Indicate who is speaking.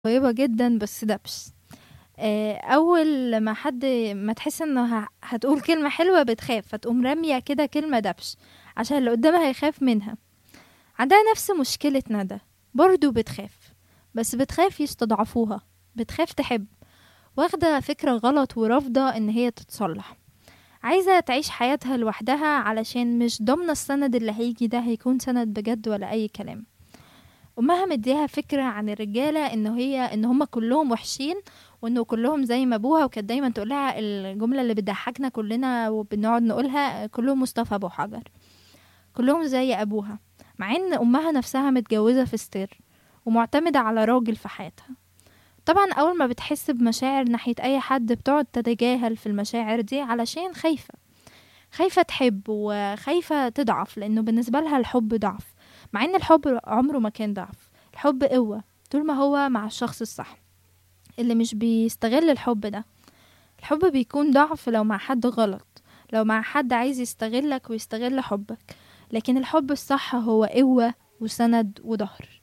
Speaker 1: طيبة جدًا بس دبش. آآ أول ما حد ما تحس إنه ه هتقول كلمة حلوة بتخاف، فتقوم رامية كده كلمة دبش، عشان اللي قدامها يخاف منها. عندها نفس مشكلة ندى، برضه بتخاف، بس بتخاف يستضعفوها، بتخاف تحب، واخدة فكرة غلط ورافضة إن هي تتصلح، عايزة تعيش حياتها لوحدها علشان مش ضامنة السند اللي هييجي ده هيكون سند بجد والّا أي كلام. أمها مدياها فكرة عن الرجالة إن هي إن هُم كلّهم وحشين، وإنه كلّهم زي ما أبوها، وكانت دايمًا تقول لها الجملة اللي بتضحكنا كلنا وبنقعد نقولها كلّهم مصطفى أبو حجر، كلّهم زي أبوها، مع إن أمها نفسها متجوزة في ستير، ومعتمدة على راجل في حياتها. طبعًا أول ما بتحس بمشاعر ناحية أي حد بتقعد تتجاهل في المشاعر دي علشان خايفة، خايفة تحب وخايفة تضعف، لإنه بالنسبة لها الحب ضعف، مع إن الحب عمره ما كان ضعف، الحب قوة طول ما هو مع الشخص الصح، اللي مش بيستغل الحب ده. الحب بيكون ضعف لو مع حد غلط، لو مع حد عايز يستغلك ويستغل حبك، لكن الحب الصح هو قوة وسند وضهر.